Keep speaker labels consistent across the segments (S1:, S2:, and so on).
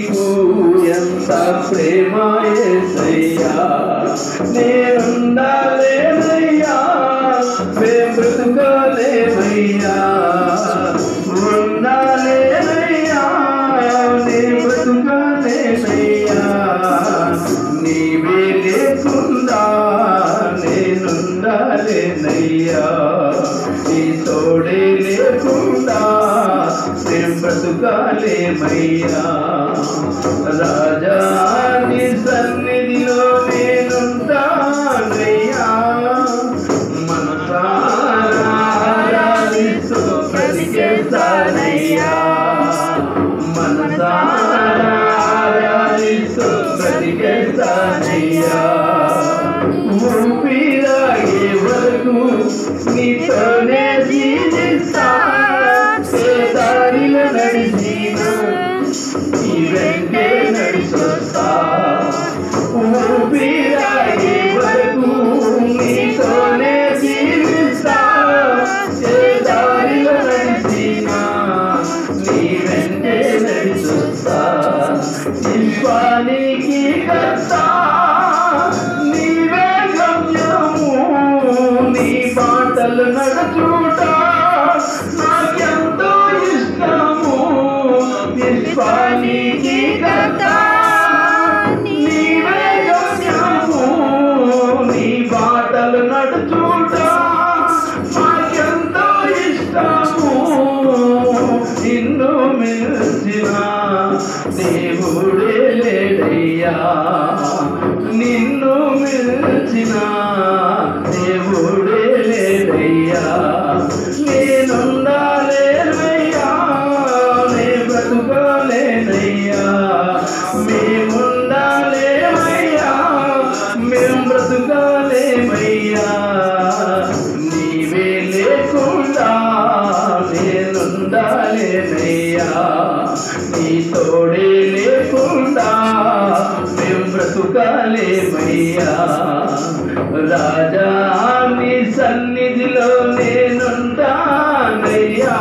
S1: నీకు ఎంత ప్రేమ యేసయ్యా నేనుండాలేనయ్యా మేం బ్రతుకోలేమయ్యా ఉండాలేనయ్యా నీ బ్రతుకోలేనయ్యా నీవే లేకుండా నేనుండాలేనయ్యా నీ తోడే లేకుండా నేను బ్రతుకాలేమయ్యా రాజా నీ సన్నిధిలో నేనుంటానయ్యా మనసారా ఆరాధిస్తూ బ్రతికేస్తానయ్యా మనసారా ఆరాధిస్తూ బ్రతికేస్తానయ్యా ఊపిరాగే వరకు నీతోనే జీవిస్తా ఏ దారిలో నడిచినా నీ వెంటే నడిచొస్తా ఊపిరాగే వరకు నీతోనే జీవిస్తా ఏ దారిలో నడిచినా నీ వెంటే నడిచొస్తా విశ్వానికి కర్తా నీవే గమ్యము నీ బాటలు నడుచుట నాకెంతో ఇష్టము విశ్వానికి కర్తా నీవే గమ్యము నీ బాటలు నడుచుట నాకెంతో ఇష్టము నిన్ను మెలిసిన దేవుడే లేడయ్యా నిన్ను మిల్చిన దేవుడే లేడయ్యా నేనుండాలేనయ్యా నే బ్రతుకోలేనయ్యా మేముండాలేమయ్యా మేం బ్రతుకోలేమయ్యా నీవే లేకుండా నేనుండాలేనయ్యా నీ తోడే లేకుండా మేం బ్రతుకాలేమయ్యా రాజా నీ సన్నిధిలో నేనుంటానయ్యా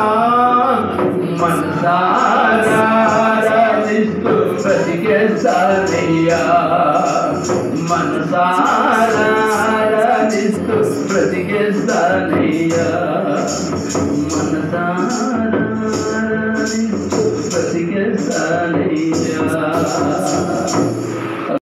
S1: మనసారా ఆరాధిస్తూ బ్రతికేస్తానయ్యా మనసారా ఆరాధిస్తూ బ్రతికేస్తానయ్యా మనసారా ఆరాధిస్తూ బ్రతికేస్తానయ్యా